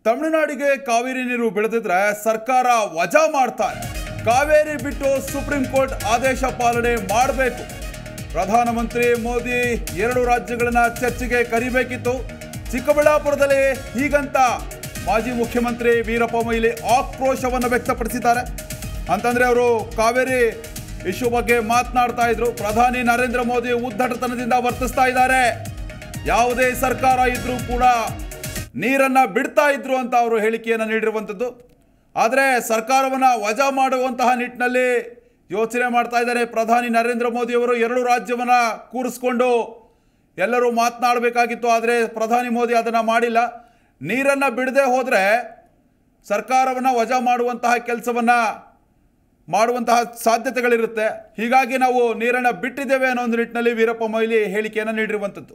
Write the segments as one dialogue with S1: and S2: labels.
S1: ತಮಿಳುನಾಡಿಗೆ ಕಾವೇರಿ ನೀರು ಬೆಳೆದಿದ್ರೆ ಸರ್ಕಾರ ವಜಾ ಮಾಡ್ತಾರೆ ಕಾವೇರಿ ಬಿಟ್ಟು ಸುಪ್ರೀಂ ಕೋರ್ಟ್ ಆದೇಶ ಪಾಲನೆ ಮಾಡಬೇಕು ಪ್ರಧಾನಮಂತ್ರಿ ಮೋದಿ ಎರಡು ರಾಜ್ಯಗಳನ್ನ ಚರ್ಚೆಗೆ ಕರಿಬೇಕಿತ್ತು ಚಿಕ್ಕಬಳ್ಳಾಪುರದಲ್ಲಿ ಹೀಗಂತ ಮಾಜಿ ಮುಖ್ಯಮಂತ್ರಿ ವೀರಪ್ಪ ಮೊಯ್ಲಿ ಆಕ್ರೋಶವನ್ನು ವ್ಯಕ್ತಪಡಿಸಿದ್ದಾರೆ ಅಂತಂದ್ರೆ ಅವರು ಕಾವೇರಿ ಇಶ್ಯೂ ಬಗ್ಗೆ ಮಾತನಾಡ್ತಾ ಇದ್ರು ಪ್ರಧಾನಿ ನರೇಂದ್ರ ಮೋದಿ ಉದ್ದಟತನದಿಂದ ವರ್ತಿಸ್ತಾ ಇದ್ದಾರೆ ಯಾವುದೇ ಸರ್ಕಾರ ಇದ್ರೂ ಕೂಡ ನೀರನ್ನ ಬಿಡ್ತಾ ಇದ್ರು ಅಂತ ಅವರು ಹೇಳಿಕೆಯನ್ನು ನೀಡಿರುವಂಥದ್ದು ಆದರೆ ಸರ್ಕಾರವನ್ನು ವಜಾ ಮಾಡುವಂತಹ ನಿಟ್ಟಿನಲ್ಲಿ ಯೋಚನೆ ಮಾಡ್ತಾ ಇದ್ದಾರೆ ಪ್ರಧಾನಿ ನರೇಂದ್ರ ಮೋದಿಯವರು ಎರಡು ರಾಜ್ಯವನ್ನು ಕೂರಿಸ್ಕೊಂಡು ಎಲ್ಲರೂ ಮಾತನಾಡಬೇಕಾಗಿತ್ತು ಆದರೆ ಪ್ರಧಾನಿ ಮೋದಿ ಅದನ್ನು ಮಾಡಿಲ್ಲ ನೀರನ್ನು ಬಿಡದೆ ಹೋದರೆ ಸರ್ಕಾರವನ್ನು ವಜಾ ಮಾಡುವಂತಹ ಕೆಲಸವನ್ನು ಮಾಡುವಂತಹ ಸಾಧ್ಯತೆಗಳಿರುತ್ತೆ ಹೀಗಾಗಿ ನಾವು ನೀರನ್ನು ಬಿಟ್ಟಿದ್ದೇವೆ ಅನ್ನೋ ಒಂದು ನಿಟ್ಟಿನಲ್ಲಿ ವೀರಪ್ಪ ಮೊಯ್ಲಿ ಹೇಳಿಕೆಯನ್ನು ನೀಡಿರುವಂಥದ್ದು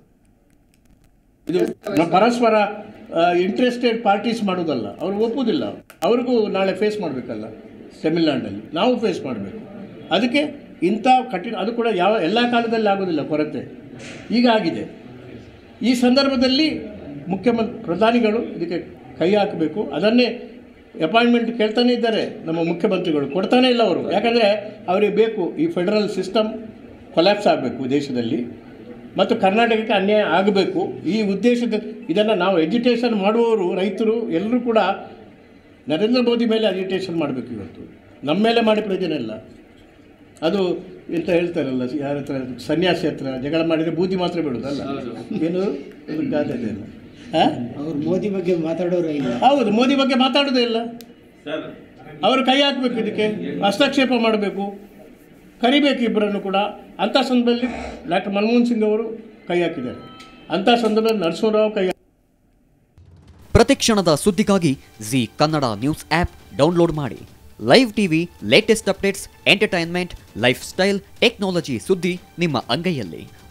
S2: ಇದು ನಮ್ಮ ಪರಸ್ಪರ ಇಂಟ್ರೆಸ್ಟೆಡ್ ಪಾರ್ಟೀಸ್ ಮಾಡೋದಲ್ಲ ಅವ್ರು ಒಪ್ಪುವುದಿಲ್ಲ ಅವ್ರಿಗೂ ನಾಳೆ ಫೇಸ್ ಮಾಡಬೇಕಲ್ಲ ತಮಿಳ್ನಾಡಿನಲ್ಲಿ ನಾವು ಫೇಸ್ ಮಾಡಬೇಕು ಅದಕ್ಕೆ ಇಂಥ ಕಠಿಣ ಅದು ಕೂಡ ಯಾವ ಎಲ್ಲ ಕಾಲದಲ್ಲಿ ಆಗೋದಿಲ್ಲ ಕೊರತೆ ಈಗ ಆಗಿದೆ ಈ ಸಂದರ್ಭದಲ್ಲಿ ಮುಖ್ಯಮಂತ್ರಿ ಪ್ರಧಾನಿಗಳು ಇದಕ್ಕೆ ಕೈ ಹಾಕಬೇಕು ಅದನ್ನೇ ಅಪಾಯಿಂಟ್ಮೆಂಟ್ ಕೇಳ್ತಾನೆ ಇದ್ದಾರೆ ನಮ್ಮ ಮುಖ್ಯಮಂತ್ರಿಗಳು ಕೊಡ್ತಾನೆ ಇಲ್ಲ ಅವರು ಯಾಕಂದರೆ ಅವರಿಗೆ ಬೇಕು ಈ ಫೆಡರಲ್ ಸಿಸ್ಟಮ್ ಕೊಲ್ಯಾಪ್ಸ್ ಆಗಬೇಕು ದೇಶದಲ್ಲಿ ಮತ್ತು ಕರ್ನಾಟಕಕ್ಕೆ ಅನ್ಯಾಯ ಆಗಬೇಕು ಈ ಉದ್ದೇಶದ ಇದನ್ನು ನಾವು ಎಜುಟೇಷನ್ ಮಾಡುವವರು ರೈತರು ಎಲ್ಲರೂ ಕೂಡ ನರೇಂದ್ರ ಮೋದಿ ಮೇಲೆ ಅಜಿಟೇಷನ್ ಮಾಡಬೇಕು ಇವತ್ತು ನಮ್ಮ ಮೇಲೆ ಮಾಡಿ ಪ್ರಯೋಜನ ಇಲ್ಲ ಅದು ಎಂತ ಹೇಳ್ತಾರಲ್ಲ ಯಾರ ಹತ್ರ ಸನ್ಯಾಸಿ ಹತ್ರ ಜಗಳ ಮಾಡಿದರೆ ಬೂದಿ ಮಾತ್ರ ಬಿಡೋದಲ್ಲ ಏನು ಅದು ಗಾದೆ ಇದೆ ಅಲ್ಲ ಹಾಂ
S3: ಅವ್ರು ಮೋದಿ ಬಗ್ಗೆ ಮಾತಾಡೋರೇ ಇಲ್ಲ
S2: ಹೌದು ಮೋದಿ ಬಗ್ಗೆ ಮಾತಾಡೋದೇ ಇಲ್ಲ ಅವರು ಕೈ ಹಾಕಬೇಕು ಇದಕ್ಕೆ ಹಸ್ತಕ್ಷೇಪ ಮಾಡಬೇಕು ಕರಿಬೇಕು ಇಬ್ಬರನ್ನು ಕೂಡ ಅಂಥ ಸಂದರ್ಭದಲ್ಲಿ ಡಾಕ್ಟರ್ ಮನಮೋಹನ್ ಸಿಂಗ್ ಅವರು ಕೈ ಹಾಕಿದ್ದಾರೆ ಅಂಥ ಸಂದರ್ಭದಲ್ಲಿ ನರಸಿಂಹರಾವ್ ಕೈ
S4: ಪ್ರತಿಕ್ಷಣದ ಸುದ್ದಿಗಾಗಿ Zee Kannada news app download ಮಾಡಿ live TV latest updates entertainment lifestyle technology ಸುದ್ದಿ ನಿಮ್ಮ ಅಂಗೈಯಲ್ಲಿ